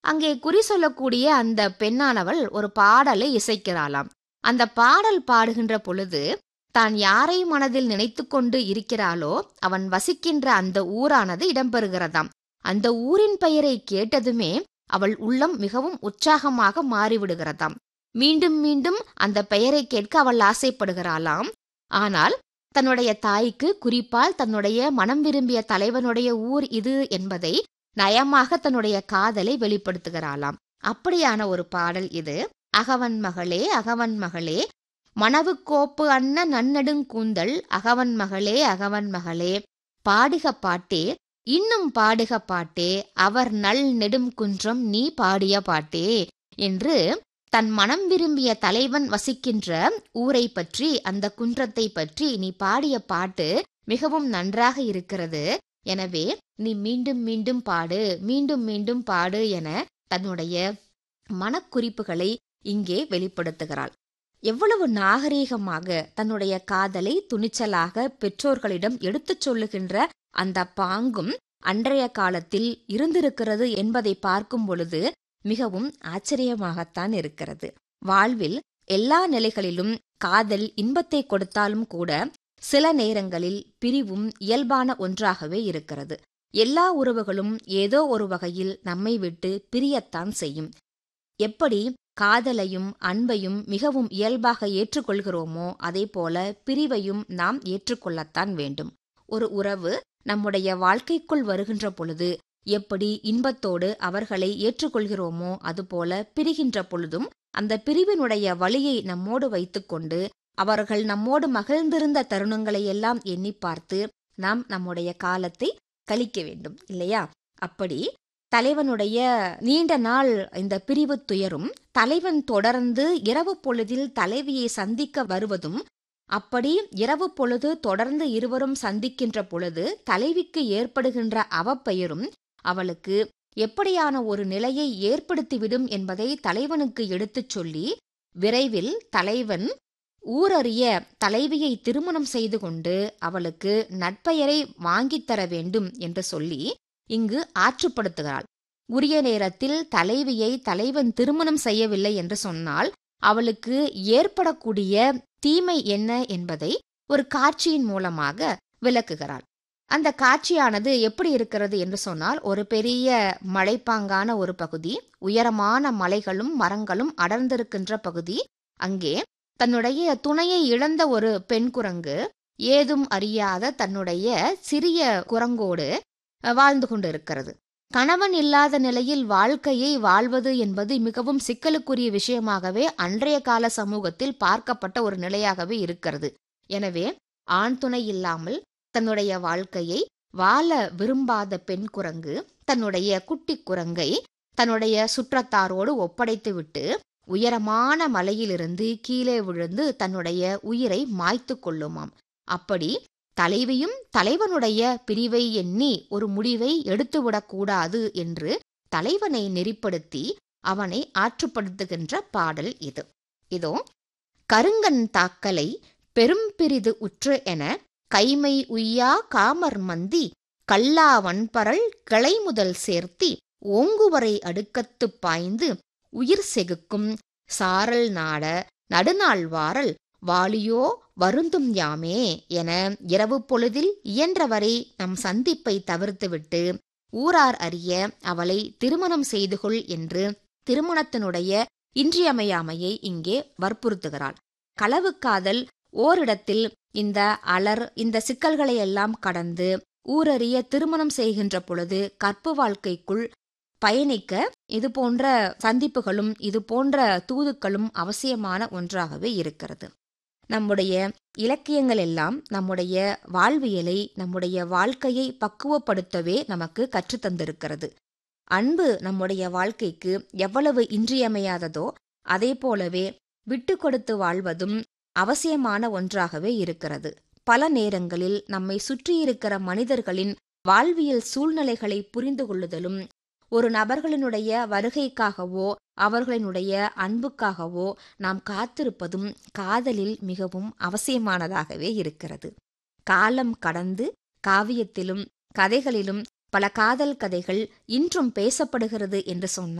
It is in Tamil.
அங்கே குறி சொல்லக்கூடிய அந்த பெண்ணானவள் ஒரு பாடலை இசைக்கிறாளாம் அந்த பாடல் பாடுகின்ற பொழுது தான் யாரை மனதில் நினைத்து கொண்டு இருக்கிறாளோ அவன் வசிக்கின்ற அந்த ஊரானது இடம்பெறுகிறதாம் அந்த ஊரின் பெயரை கேட்டதுமே அவள் உள்ளம் மிகவும் உற்சாகமாக மாறிவிடுகிறதாம் மீண்டும் மீண்டும் அந்த பெயரை கேட்க அவள் ஆசைப்படுகிறாளாம் ஆனால் தன்னுடைய தாய்க்கு குறிப்பால் தன்னுடைய மனம் விரும்பிய தலைவனுடைய ஊர் இது என்பதை நயமாக தன்னுடைய காதலை வெளிப்படுத்துகிறாளாம் அப்படியான ஒரு பாடல் இது அகவன் மகளே அகவன் மகளே மணவுக்கோப்பு அன்ன நன்னெடுங்கூந்தல் அகவன் மகளே அகவன் மகளே பாடுக பாட்டே இன்னும் பாடுக பாட்டே அவர் நல் நெடும் குன்றம் நீ பாடிய பாட்டே என்று தன் மனம் விரும்பிய தலைவன் வசிக்கின்ற ஊரை பற்றி அந்த குன்றத்தை பற்றி நீ பாடிய பாட்டு மிகவும் நன்றாக இருக்கிறது எனவே நீ மீண்டும் மீண்டும் பாடு மீண்டும் மீண்டும் பாடு என தன்னுடைய மனக்குறிப்புகளை இங்கே வெளிப்படுத்துகிறாள் எவ்வளவு நாகரீகமாக தன்னுடைய காதலை துணிச்சலாக பெற்றோர்களிடம் எடுத்துச் சொல்லுகின்ற அந்த பாங்கும் அன்றைய காலத்தில் இருந்திருக்கிறது என்பதை பார்க்கும் பொழுது மிகவும் ஆச்சரியமாகத்தான் இருக்கிறது வாழ்வில் எல்லா நிலைகளிலும் காதல் இன்பத்தை கொடுத்தாலும் கூட சில நேரங்களில் பிரிவும் இயல்பான ஒன்றாகவே இருக்கிறது எல்லா உறவுகளும் ஏதோ ஒரு வகையில் நம்மை விட்டு பிரியத்தான் செய்யும் எப்படி காதலையும் அன்பையும் மிகவும் இயல்பாக ஏற்றுக்கொள்கிறோமோ அதே போல பிரிவையும் நாம் ஏற்றுக்கொள்ளத்தான் வேண்டும் ஒரு உறவு நம்முடைய வாழ்க்கைக்குள் வருகின்ற பொழுது எப்படி இன்பத்தோடு அவர்களை ஏற்றுக்கொள்கிறோமோ அதுபோல பிரிகின்ற பொழுதும் அந்த பிரிவினுடைய வழியை நம்மோடு வைத்துக்கொண்டு அவர்கள் நம்மோடு மகிழ்ந்திருந்த தருணங்களை எல்லாம் எண்ணி பார்த்து நாம் நம்முடைய காலத்தை கழிக்க வேண்டும் இல்லையா அப்படி தலைவனுடைய நீண்ட நாள் இந்த பிரிவு துயரும் தலைவன் தொடர்ந்து இரவு பொழுதில் தலைவியை சந்திக்க வருவதும் அப்படி இரவு பொழுது தொடர்ந்து இருவரும் சந்திக்கின்ற பொழுது தலைவிக்கு ஏற்படுகின்ற அவப்பெயரும் அவளுக்கு எப்படியான ஒரு நிலையை ஏற்படுத்திவிடும் என்பதை தலைவனுக்கு எடுத்துச் சொல்லி விரைவில் தலைவன் ஊரறிய தலைவியை திருமணம் செய்து கொண்டு அவளுக்கு நட்பெயரை வாங்கித் தர வேண்டும் என்று சொல்லி இங்கு ஆற்றுப்படுத்துகிறாள் உரிய நேரத்தில் தலைவியை தலைவன் திருமணம் செய்யவில்லை என்று சொன்னால் அவளுக்கு ஏற்படக்கூடிய தீமை என்ன என்பதை ஒரு காட்சியின் மூலமாக விளக்குகிறாள் அந்த காட்சியானது எப்படி இருக்கிறது என்று சொன்னால் ஒரு பெரிய மலைப்பாங்கான ஒரு பகுதி உயரமான மலைகளும் மரங்களும் அடர்ந்திருக்கின்ற பகுதி அங்கே தன்னுடைய துணையை இழந்த ஒரு பெண் குரங்கு ஏதும் அறியாத தன்னுடைய சிறிய குரங்கோடு வாழ்ந்து கொண்டிருக்கிறது கணவன் இல்லாத நிலையில் வாழ்க்கையை வாழ்வது என்பது மிகவும் சிக்கலுக்குரிய விஷயமாகவே அன்றைய கால சமூகத்தில் பார்க்கப்பட்ட ஒரு நிலையாகவே இருக்கிறது எனவே ஆண் துணை இல்லாமல் தன்னுடைய வாழ்க்கையை வாழ விரும்பாத பெண் குரங்கு தன்னுடைய குட்டி குரங்கை தன்னுடைய சுற்றத்தாரோடு ஒப்படைத்துவிட்டு உயரமான மலையிலிருந்து கீழே விழுந்து தன்னுடைய உயிரை மாய்த்து கொள்ளுமாம் அப்படி தலைவியும் தலைவனுடைய பிரிவை எண்ணி ஒரு முடிவை எடுத்துவிடக்கூடாது என்று தலைவனை நெறிப்படுத்தி அவனை ஆற்றுப்படுத்துகின்ற பாடல் இது இதோ கருங்கன் தாக்கலை பெரும் பிரிது உற்று என கைமை உய்யா காமர் மந்தி கல்லா வன்பரல் கிளை முதல் சேர்த்தி ஓங்குவரை அடுக்கத்துப் பாய்ந்து உயிர் செகுக்கும் சாரல் நாட நடுநாள் வாரல் வாலியோ வருந்தும் யாமே என இரவு பொழுதில் இயன்றவரை நம் சந்திப்பை தவிர்த்துவிட்டு ஊரார் அறிய அவளை திருமணம் செய்து கொள் என்று திருமணத்தினுடைய இன்றியமையாமையை இங்கே வற்புறுத்துகிறாள் களவுக்காதல் ஓரிடத்தில் இந்த அலர் இந்த சிக்கல்களை எல்லாம் கடந்து ஊரறிய திருமணம் செய்கின்ற பொழுது கற்பு வாழ்க்கைக்குள் பயணிக்க இது போன்ற சந்திப்புகளும் இது போன்ற தூதுக்களும் அவசியமான ஒன்றாகவே இருக்கிறது நம்முடைய இலக்கியங்கள் எல்லாம் நம்முடைய வாழ்வியலை நம்முடைய வாழ்க்கையை பக்குவப்படுத்தவே நமக்கு கற்றுத்தந்திருக்கிறது அன்பு நம்முடைய வாழ்க்கைக்கு எவ்வளவு இன்றியமையாததோ அதே போலவே விட்டு கொடுத்து வாழ்வதும் அவசியமான ஒன்றாகவே இருக்கிறது பல நேரங்களில் நம்மை சுற்றியிருக்கிற மனிதர்களின் வாழ்வியல் சூழ்நிலைகளை புரிந்து கொள்ளுதலும் ஒரு நபர்களினுடைய வருகைக்காகவோ அவர்களினுடைய அன்புக்காகவோ நாம் காத்திருப்பதும் காதலில் மிகவும் அவசியமானதாகவே இருக்கிறது காலம் கடந்து காவியத்திலும் கதைகளிலும் பல காதல் கதைகள் இன்றும் பேசப்படுகிறது என்று சொன்னால்